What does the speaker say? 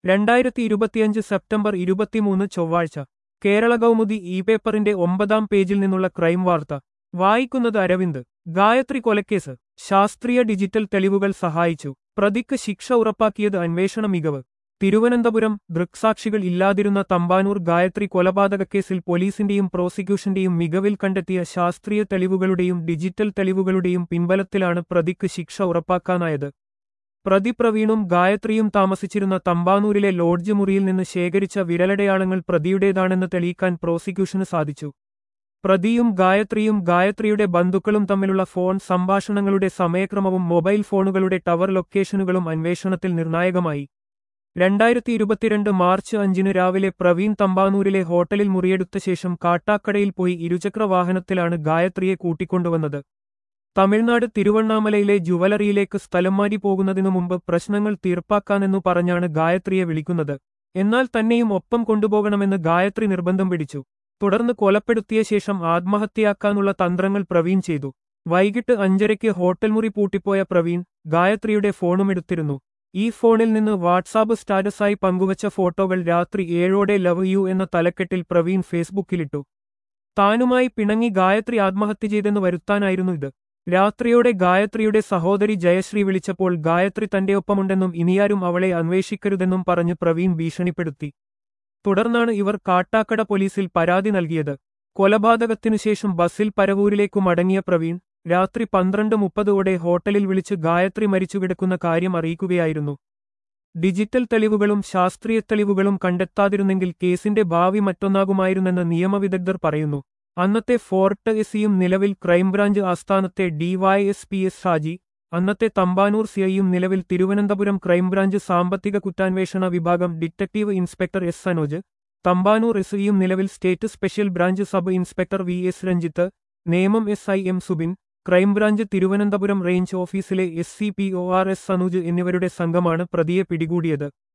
രണ്ടായിരത്തി ഇരുപത്തിയഞ്ച് സെപ്റ്റംബർ ഇരുപത്തിമൂന്ന് ചൊവ്വാഴ്ച കേരള കൗമുദി ഇ പേപ്പറിന്റെ ഒമ്പതാം പേജിൽ നിന്നുള്ള ക്രൈം വാർത്ത വായിക്കുന്നത് അരവിന്ദ് ഗായത്രി കൊലക്കേസ് ശാസ്ത്രീയ ഡിജിറ്റൽ തെളിവുകൾ സഹായിച്ചു പ്രതിക്ക് ശിക്ഷ ഉറപ്പാക്കിയത് അന്വേഷണ മികവ് തിരുവനന്തപുരം ദൃക്സാക്ഷികൾ ഇല്ലാതിരുന്ന തമ്പാനൂർ ഗായത്രി കൊലപാതകക്കേസിൽ പോലീസിന്റെയും പ്രോസിക്യൂഷന്റെയും മികവിൽ കണ്ടെത്തിയ ശാസ്ത്രീയ തെളിവുകളുടെയും ഡിജിറ്റൽ തെളിവുകളുടെയും പിൻബലത്തിലാണ് പ്രതിക്ക് ശിക്ഷ ഉറപ്പാക്കാനായത് പ്രതി പ്രവീണും ഗായത്രിയും താമസിച്ചിരുന്ന തമ്പാനൂരിലെ ലോഡ്ജ് മുറിയിൽ നിന്ന് ശേഖരിച്ച വിരലടയാളങ്ങൾ പ്രതിയുടേതാണെന്ന് തെളിയിക്കാൻ പ്രോസിക്യൂഷന് സാധിച്ചു പ്രതിയും ഗായത്രിയും ഗായത്രിയുടെ ബന്ധുക്കളും തമ്മിലുള്ള ഫോൺ സംഭാഷണങ്ങളുടെ സമയക്രമവും മൊബൈൽ ഫോണുകളുടെ ടവർ ലൊക്കേഷനുകളും അന്വേഷണത്തിൽ നിർണായകമായി രണ്ടായിരത്തി ഇരുപത്തിരണ്ട് മാർച്ച് അഞ്ചിന് രാവിലെ പ്രവീൺ തമ്പാനൂരിലെ ഹോട്ടലിൽ മുറിയെടുത്ത ശേഷം കാട്ടാക്കടയിൽ പോയി ഇരുചക്ര വാഹനത്തിലാണ് ഗായത്രിയെ കൂട്ടിക്കൊണ്ടുവന്നത് തമിഴ്നാട് തിരുവണ്ണാമലയിലെ ജുവലറിയിലേക്ക് സ്ഥലം മാറ്റി പോകുന്നതിനു മുമ്പ് പ്രശ്നങ്ങൾ തീർപ്പാക്കാനെന്നു പറഞ്ഞാണ് ഗായത്രിയെ വിളിക്കുന്നത് എന്നാൽ തന്നെയും ഒപ്പം കൊണ്ടുപോകണമെന്ന് ഗായത്രി നിർബന്ധം പിടിച്ചു തുടർന്ന് കൊലപ്പെടുത്തിയ ശേഷം ആത്മഹത്യയാക്കാനുള്ള തന്ത്രങ്ങൾ പ്രവീൺ ചെയ്തു വൈകിട്ട് അഞ്ചരയ്ക്ക് ഹോട്ടൽ മുറി പൂട്ടിപ്പോയ പ്രവീൺ ഗായത്രിയുടെ ഫോണുമെടുത്തിരുന്നു ഈ ഫോണിൽ നിന്ന് വാട്സാപ്പ് സ്റ്റാറ്റസായി പങ്കുവച്ച ഫോട്ടോകൾ രാത്രി ഏഴോടെ ലവ് യു എന്ന തലക്കെട്ടിൽ പ്രവീൺ ഫേസ്ബുക്കിലിട്ടു താനുമായി പിണങ്ങി ഗായത്രി ആത്മഹത്യ ചെയ്തെന്ന് വരുത്താനായിരുന്നു ഇത് രാത്രിയോടെ ഗായത്രിയുടെ സഹോദരി ജയശ്രീ വിളിച്ചപ്പോൾ ഗായത്രി തന്റെ ഒപ്പമുണ്ടെന്നും ഇനിയാരും അവളെ അന്വേഷിക്കരുതെന്നും പറഞ്ഞ് പ്രവീൺ ഭീഷണിപ്പെടുത്തി തുടർന്നാണ് ഇവർ കാട്ടാക്കട പോലീസിൽ പരാതി നൽകിയത് കൊലപാതകത്തിനുശേഷം ബസ്സിൽ പരവൂരിലേക്കു മടങ്ങിയ പ്രവീൺ രാത്രി പന്ത്രണ്ട് മുപ്പതോടെ ഹോട്ടലിൽ വിളിച്ച് ഗായത്രി മരിച്ചുകിടക്കുന്ന കാര്യം അറിയിക്കുകയായിരുന്നു ഡിജിറ്റൽ തെളിവുകളും ശാസ്ത്രീയ തെളിവുകളും കണ്ടെത്താതിരുന്നെങ്കിൽ കേസിന്റെ ഭാവി മറ്റൊന്നാകുമായിരുന്നെന്ന് നിയമവിദഗ്ധർ പറയുന്നു അന്നത്തെ ഫോർട്ട് എസിയും നിലവിൽ ക്രൈംബ്രാഞ്ച് ആസ്ഥാനത്തെ ഡിവൈഎസ്പി എസ് ഷാജി അന്നത്തെ തമ്പാനൂർ സിഐയും നിലവിൽ തിരുവനന്തപുരം ക്രൈംബ്രാഞ്ച് സാമ്പത്തിക കുറ്റാന്വേഷണ വിഭാഗം detective inspector S Sanoj Thampanoor എസ്ഐയും നിലവിൽ state special branch sub inspector V S Ranjith Nemom S I M Subin crime branch Thiruvananthapuram range ഓഫീസിലെ S C P O R S Sanooj എന്നിവരുടെ സംഘമാണ് പ്രതിയെ പിടികൂടിയത്